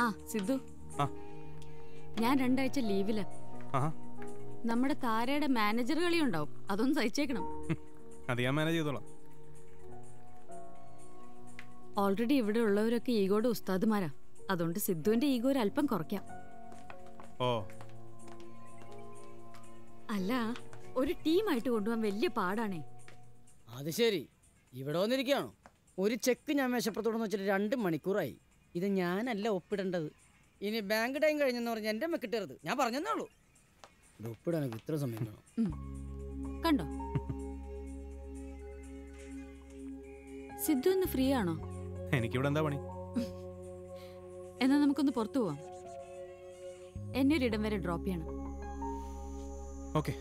ആ സിദ്ധു ആ ഞാൻ രണ്ടാഴ്ച ലീവില് ആഹാ നമ്മുടെ താരയുടെ മാനേജർ കളി ഉണ്ടാവും അതൊന്ന് സഹിച്ചേക്കണം ഹും. അത് ഞാൻ മാനേജ് ചെയ്തോളാം ഓൾറെഡി ഇവിടെ ഉള്ളവരൊക്കെ ഈഗോയുടെ ഉസ്താദുമാരാ അതുകൊണ്ട് സിദ്ധുവിന്റെ ഈഗോ ഒരു അല്പം കുറയ്ക്കാം ഓ അല്ല ഒരു ടീമായിട്ട് കൊണ്ടുപോകാൻ വലിയ പാടാണേ അത് ശരി ഇവിടെ വന്നിരിക്കുകയാണോ ഒരു ചെക്ക് ഞാൻ മേശപ്പുറത്തോടെന്ന് വെച്ചിട്ട് രണ്ട് മണിക്കൂറായി ഇത് ഞാനല്ല ഒപ്പിടേണ്ടത് ഇനി ബാങ്ക് ടൈം കഴിഞ്ഞെന്ന് പറഞ്ഞ് എൻ്റെ മെക്കിട്ടരുത് ഞാൻ പറഞ്ഞതേ ഉള്ളൂ ഇത് ഒപ്പിടാനൊക്കെ ഇത്ര സമയം വേണം ഉം. കണ്ടോ സിദ്ധു ഇന്ന് ഫ്രീ ആണോ എനിക്കിവിടെ എന്താ പണി എന്നാ നമുക്കൊന്ന് പുറത്തു പോവാം എന്നെ ഒരിടം വരെ ഡ്രോപ്പ് ചെയ്യണം ഓക്കെ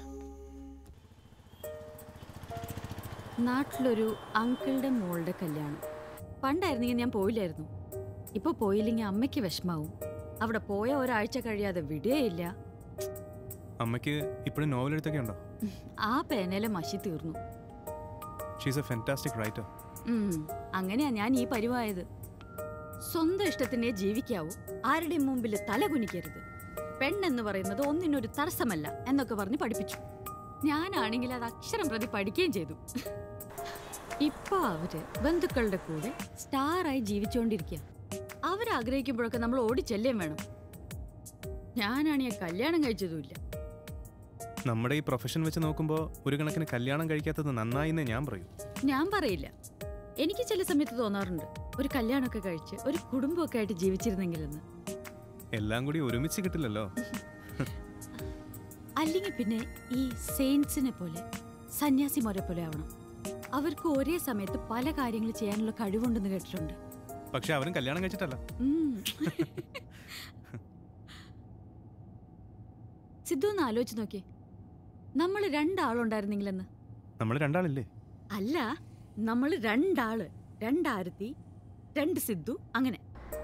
നാട്ടിലൊരു അങ്കിളുടെ മോളുടെ കല്യാണം പണ്ടായിരുന്നെങ്കിൽ ഞാൻ പോയില്ലായിരുന്നു ഇപ്പൊ പോയില്ലെങ്കിൽ അമ്മയ്ക്ക് വിഷമാവും അവിടെ പോയ ഒരാഴ്ച കഴിയാതെ വിടുകയില്ല അമ്മയ്ക്ക് ഇപ്പോഴും നോവൽ എഴുത്തൊക്കെ ഉണ്ടോ ആ പേനയിലെ മഷി തീർന്നു ഷീസ് എ ഫെൻറ്റാസ്റ്റിക് റൈറ്റർ ഉം, അങ്ങനെയാ ഞാൻ ഈ പരിവായത് സ്വന്തം ഇഷ്ടത്തിനെ ജീവിക്കാവൂ ആരുടെയും മുമ്പിൽ തല കുനിക്കരുത് പെണ്ണെന്ന് പറയുന്നത് ഒന്നിനൊരു തടസ്സമല്ല എന്നൊക്കെ പറഞ്ഞ് പഠിപ്പിച്ചു ഞാനാണെങ്കിൽ അത് അക്ഷരം പ്രതി പഠിക്കുകയും ചെയ്തു ഇപ്പൊ അവര് ബന്ധുക്കളുടെ കൂടെ സ്റ്റാറായി ജീവിച്ചുകൊണ്ടിരിക്കുക അവരാഗ്രഹിക്കുമ്പോഴൊക്കെ നമ്മൾ ഓടിച്ചെല്ലേം വേണം ഞാനാണെങ്കിൽ കല്യാണം കഴിച്ചതുമില്ല നമ്മുടെ ഈ പ്രൊഫഷൻ വെച്ച് നോക്കുമ്പോൾ ഒരു കണക്കിന് കല്യാണം കഴിക്കാത്തത് നന്നായി എന്നേ ഞാൻ പറയൂ ഞാൻ പറയില്ല എനിക്ക് ചില സമയത്ത് തോന്നാറുണ്ട് ഒരു കല്യാണമൊക്കെ കഴിച്ച് ഒരു കുടുംബമൊക്കെ ആയിട്ട് ജീവിച്ചിരുന്നെങ്കിലെന്ന് എല്ലാം കൂടി ഒരുമിച്ച് കിട്ടില്ലല്ലോ അല്ലെങ്കിൽ പിന്നെ ഈ സെയിൻസിനെ പോലെ സന്യാസിമാരെ പോലെ ആവണം അവർക്ക് ഒരേ സമയത്ത് പല കാര്യങ്ങൾ ചെയ്യാനുള്ള കഴിവുണ്ടെന്ന് കേട്ടിട്ടുണ്ട് പക്ഷെ അവരും കല്യാണം കഴിച്ചിട്ടല്ല ഉം. സിദ്ധു ഒന്ന് ആലോചിച്ച് നോക്കിയേ നമ്മൾ രണ്ടാളുണ്ടായിരുന്നെങ്കിലെന്ന് നമ്മൾ രണ്ടാളില്ലേ അല്ല നമ്മൾ രണ്ടാള് രണ്ടാരത്തി രണ്ട് സിദ്ധു അങ്ങനെ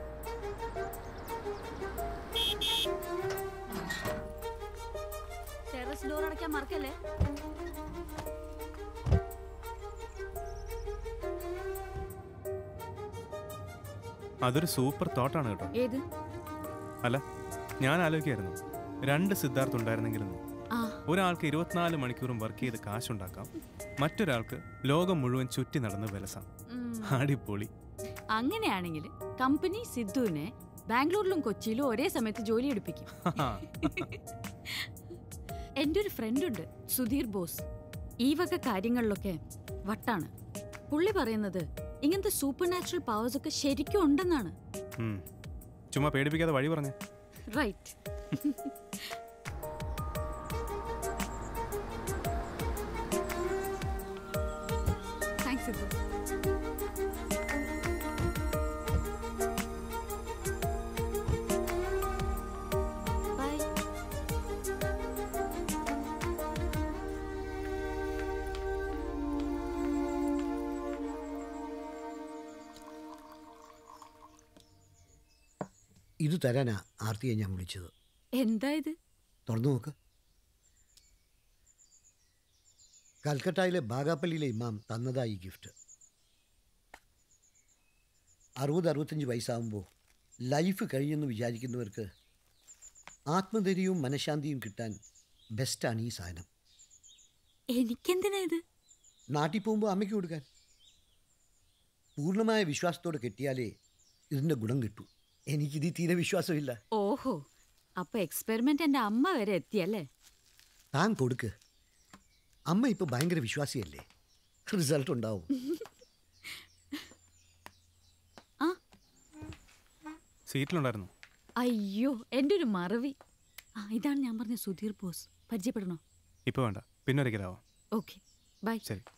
ടെറസ് ഡോർ അടയ്ക്കാൻ മറക്കല്ലേ അതൊരു സൂപ്പർ തോട്ടാണ് കേട്ടോ ഏത് അല്ല ഞാൻ ആലോചിക്കായിരുന്നു രണ്ട് സിദ്ധാർത്ഥ് ഉണ്ടായിരുന്നെങ്കിലെന്ന് ആ ഒരാൾക്ക് ഇരുപത്തിനാല് മണിക്കൂറും വർക്ക് ചെയ്ത് കാശുണ്ടാക്കാം മറ്റൊരാൾക്ക് ലോകം മുഴുവൻ ചുറ്റി നടന്ന് വിലസാം ഉം. അടിപൊളി അങ്ങനെയാണെങ്കിൽ കമ്പനി സിദ്ധുവിനെ ബാംഗ്ലൂരിലും കൊച്ചിയിലും ഒരേ സമയത്ത് ജോലി എടുപ്പിക്കും എൻ്റെ ഒരു ഫ്രണ്ട് ഉണ്ട് സുധീർ ബോസ് ഈ വക കാര്യങ്ങളിലൊക്കെ വട്ടാണ് പുള്ളി പറയുന്നത് ഇങ്ങനത്തെ സൂപ്പർ നാച്ചുറൽ പവേഴ്സ് ഒക്കെ ശരിക്കും ഉണ്ടെന്നാണ് ഉം. ചുമ്മാ പേടിപ്പിക്കാതെ വഴി പറഞ്ഞു റൈറ്റ് താങ്ക്സ് സിദ്ധു ബൈ ഇത് തരാനാ ആർത്തിയെ ഞാൻ വിളിച്ചത് എന്താ ഇത് തുറന്നു നോക്ക് കൽക്കട്ടയിലെ ബാഗാപ്പള്ളിയിലെ ഇമാം തന്നതാ ഈ ഗിഫ്റ്റ് അറുപത് അറുപത്തഞ്ച് വയസ്സാകുമ്പോൾ ലൈഫ് കഴിഞ്ഞെന്ന് വിചാരിക്കുന്നവർക്ക് ആത്മധൈര്യവും മനഃശാന്തിയും കിട്ടാൻ ബെസ്റ്റാണ് ഈ സാധനം എനിക്കെന്തിനാ ഇത് നാട്ടിൽ പോകുമ്പോൾ അമ്മയ്ക്ക് കൊടുക്കാൻ പൂർണ്ണമായ വിശ്വാസത്തോടെ കെട്ടിയാലേ ഇതിൻ്റെ ഗുണം കിട്ടൂ എനിക്കിത് തീരെ വിശ്വാസമില്ല ഓഹോ അപ്പൊ എക്സ്പെരിമെന്റ് എന്റെ അമ്മ വരെ എത്തിയല്ലേ താൻ കൊടുക്ക് അമ്മ ഇപ്പോൾ ഭയങ്കര വിശ്വാസിയല്ലേ റിസൾട്ട് ഉണ്ടാവും ആ സീറ്റിലുണ്ടായിരുന്നു അയ്യോ എൻ്റെ ഒരു മറവി ആ ഇതാണ് ഞാൻ പറഞ്ഞ സുധീർ ബോസ് പരിചയപ്പെടണോ ഇപ്പോൾ വേണ്ട പിന്നെ ഒരിക്കലാവാം ഓക്കെ ബൈ ശരി